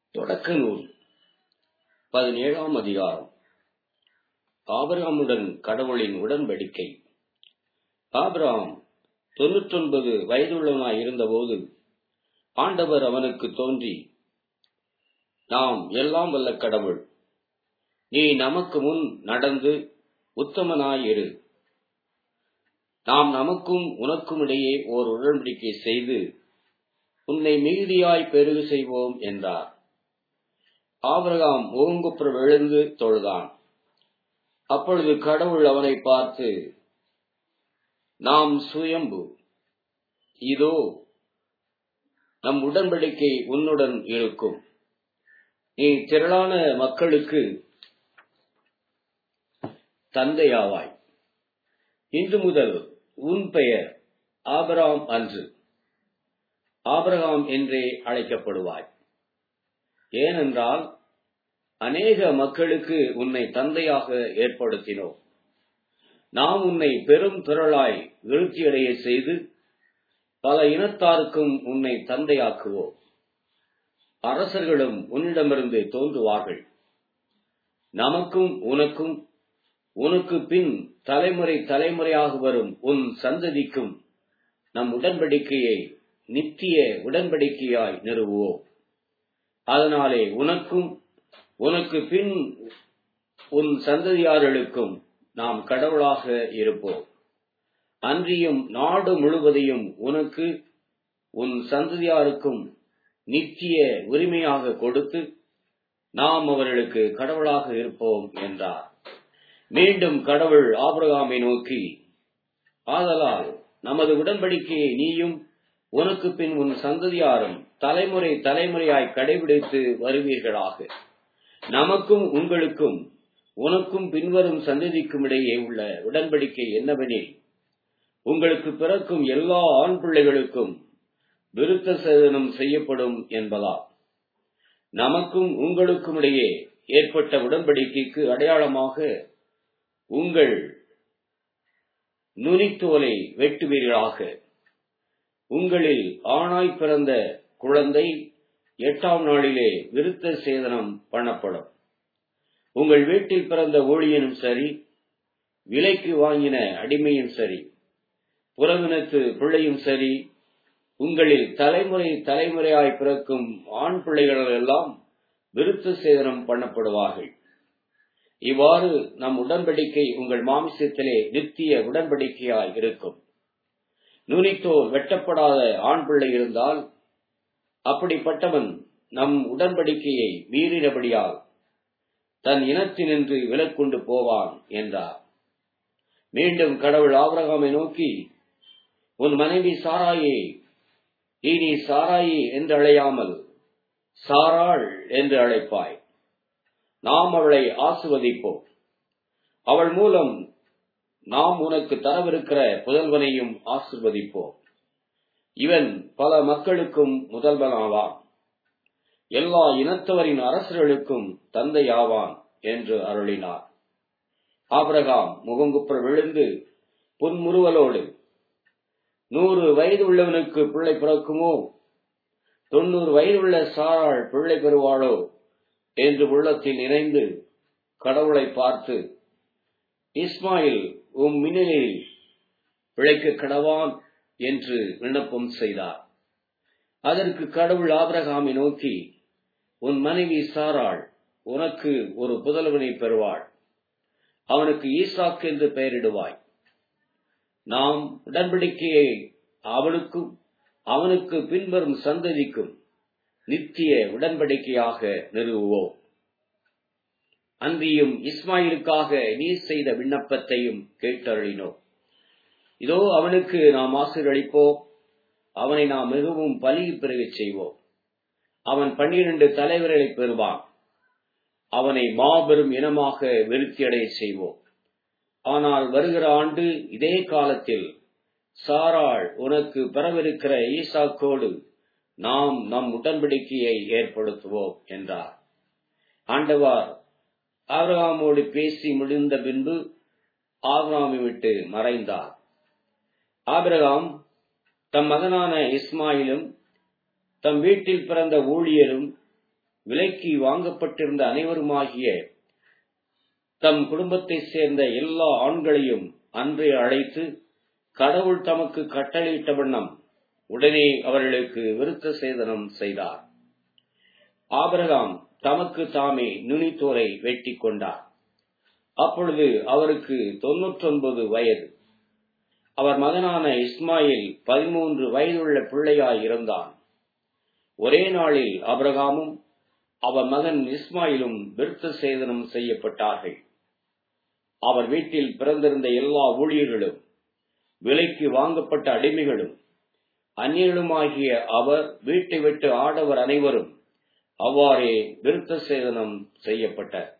தொடக்க நூல் பதினேழாம் அதிகாரம் ஆபிரகாமுடன் கடவுளின் உடன்படிக்கை ஆபிரகாம் தொன்னூற்றொன்பது வயதுள்ளவனாய் இருந்தபோது ஆண்டவர் அவனுக்கு தோன்றி நாம் எல்லாம் வல்ல கடவுள் நீ நமக்கு முன் நடந்து உத்தமனாய் இரு நாம் நமக்கும் உனக்கும் இடையே ஓர் உடன்படிக்கை செய்து உன்னை மிகுதியாய் பெருகு செய்வோம் என்றார் ஆபிரகாம் ஓங்குப்புறம் எழுந்து தொழுதான் அப்பொழுது கடவுள் அவனை பார்த்து நாம் சுயம்பு இதோ நம் உடன்படிக்கை உன்னுடன் இருக்கும் நீ திரளான மக்களுக்கு தந்தையாவாய் இன்று முதல் உன் பெயர் ஆபராம் அன்று ஆபிரகாம் என்றே அழைக்கப்படுவாய் ஏனென்றால் அநேக மக்களுக்கு உன்னை தந்தையாக ஏற்படுத்தினோம் நாம் உன்னை பெரும் திரளாய் விருத்தியடைய செய்து பல இனத்தாருக்கும் உன்னை தந்தையாக்குவோம் அரசர்களும் உன்னிடமிருந்து தோன்றுவார்கள் நமக்கும் உனக்கும் உனக்கு பின் தலைமுறை தலைமுறையாக வரும் உன் சந்ததிக்கும் நம் உடன்படிக்கையை நித்திய உடன்படிக்கையாய் நிறுவுவோம் அதனாலே உனக்கும் உனக்கு பின் உன் சந்ததியார்களுக்கும் நாம் கடவுளாக இருப்போம் அன்றியும் நாடு முழுவதையும் உனக்கு உன் சந்ததியாருக்கும் நித்திய உரிமையாக கொடுத்து நாம் அவர்களுக்கு கடவுளாக இருப்போம் என்றார் மீண்டும் கடவுள் ஆபிரகாமை நோக்கி ஆதலால் நமது உடன்படிக்கையை நீயும் உனக்கு பின் உன் சந்ததியாரும் தலைமுறை தலைமுறையாய் கடைபிடித்து வருவீர்களாக நமக்கும் உங்களுக்கும் உனக்கும் பின்வரும் சந்ததிக்கும் இடையே உள்ள உடன்படிக்கை என்னவெனில் உங்களுக்கு பிறக்கும் எல்லா ஆண் பிள்ளைகளுக்கும் விருத்த சேதனம் செய்யப்படும் என்பதா நமக்கும் உங்களுக்கும் இடையே ஏற்பட்ட உடன்படிக்கைக்கு அடையாளமாக உங்கள் நுனித்தோலை வெட்டுவீர்களாக உங்களில் ஆணாய் பிறந்த குழந்தை எட்டாம் நாளிலே விருத்த சேதனம் பண்ணப்படும் உங்கள் வீட்டில் பிறந்த ஊழியனும் சரி விலைக்கு வாங்கின அடிமையும் சரி புறவினத்து பிள்ளையும் சரி உங்களில் தலைமுறை தலைமுறையாய் பிறக்கும் ஆண் பிள்ளைகள் எல்லாம் விருத்த சேதனம் பண்ணப்படுவார்கள் இவ்வாறு நம் உடன்படிக்கை உங்கள் மாமிசத்திலே நித்திய உடன்படிக்கையாய் இருக்கும் நுனித்தோர் வெட்டப்படாத ஆண் பிள்ளை இருந்தால் அப்படிப்பட்டவன் நம் உடன்படிக்கையை மீறினபடியால் தன் இனத்தினின்று விலக்கொண்டு போவான் என்றார் மீண்டும் கடவுள் ஆபரகாமை நோக்கி உன் மனைவி சாராயே இனி சாராயி என்று அழையாமல் சாராள் என்று அழைப்பாய் நாம் அவளை ஆசுவதிப்போம் அவள் மூலம் நாம் உனக்கு தரவிருக்கிற புதல்வனையும் ஆசிர்வதிப்போம் இவன் பல மக்களுக்கும் முதல்வனாவான் எல்லா இனத்தவரின் அரசர்களுக்கும் தந்தையாவான் என்று அருளினார் ஆபிரகாம் முகங்குப்புற விழுந்து புன்முறுவலோடு நூறு வயது உள்ளவனுக்கு பிள்ளை பிறக்குமோ தொண்ணூறு வயதுள்ள சாராள் பிள்ளை பெறுவாளோ என்று உள்ளத்தில் இணைந்து கடவுளை பார்த்து இஸ்மாயில் உம் மின்னலில் பிழைக்க கடவான் என்று விண்ணப்பம் செய்தார் அதற்கு கடவுள் ஆபிரகாமை நோக்கி உன் மனைவி சாராள் உனக்கு ஒரு புதல்வனை பெறுவாள் அவனுக்கு ஈசாக் என்று பெயரிடுவாய் நாம் உடன்படிக்கையை அவனுக்கும் அவனுக்கு பின்வரும் சந்ததிக்கும் நித்திய உடன்படிக்கையாக நிறுவுவோம் அன்றியும் இஸ்மாயிலுக்காக நீர் செய்த விண்ணப்பத்தையும் கேட்டருளினோம் இதோ அவனுக்கு நாம் ஆசிரியளிப்போம் அவனை நாம் மிகவும் பலி பெருகச் செய்வோம் அவன் பன்னிரண்டு தலைவர்களை பெறுவான் அவனை மாபெரும் இனமாக விருத்தியடைய செய்வோம் ஆனால் வருகிற ஆண்டு இதே காலத்தில் சாராள் உனக்கு பெறவிருக்கிற ஈசாக்கோடு நாம் நம் உடன்படிக்கையை ஏற்படுத்துவோம் என்றார் ஆண்டவார் ஆபிரகாமோடு பேசி முடிந்த பின்பு ஆபிரகாமை விட்டு மறைந்தார் ஆபிரகாம் தம் மகனான இஸ்மாயிலும் தம் வீட்டில் பிறந்த ஊழியரும் விலைக்கு வாங்கப்பட்டிருந்த அனைவருமாகிய தம் குடும்பத்தைச் சேர்ந்த எல்லா ஆண்களையும் அன்றே அழைத்து கடவுள் தமக்கு கட்டளையிட்ட வண்ணம் உடனே அவர்களுக்கு விருத்த சேதனம் செய்தார் ஆபிரகாம் தமக்கு தாமே நுனித்தோரை வெட்டி கொண்டார் அப்பொழுது அவருக்கு தொன்னூற்றொன்பது வயது அவர் மகனான இஸ்மாயில் பதிமூன்று வயதுள்ள பிள்ளையாய் இருந்தான் ஒரே நாளில் அபிரகாமும் அவர் மகன் இஸ்மாயிலும் விருத்த சேதனம் செய்யப்பட்டார்கள் அவர் வீட்டில் பிறந்திருந்த எல்லா ஊழியர்களும் விலைக்கு வாங்கப்பட்ட அடிமைகளும் அந்நியர்களுமாகிய அவர் வீட்டை விட்டு ஆடவர் அனைவரும் அவ்வாறே விருத்த சேதனம் செய்யப்பட்டார்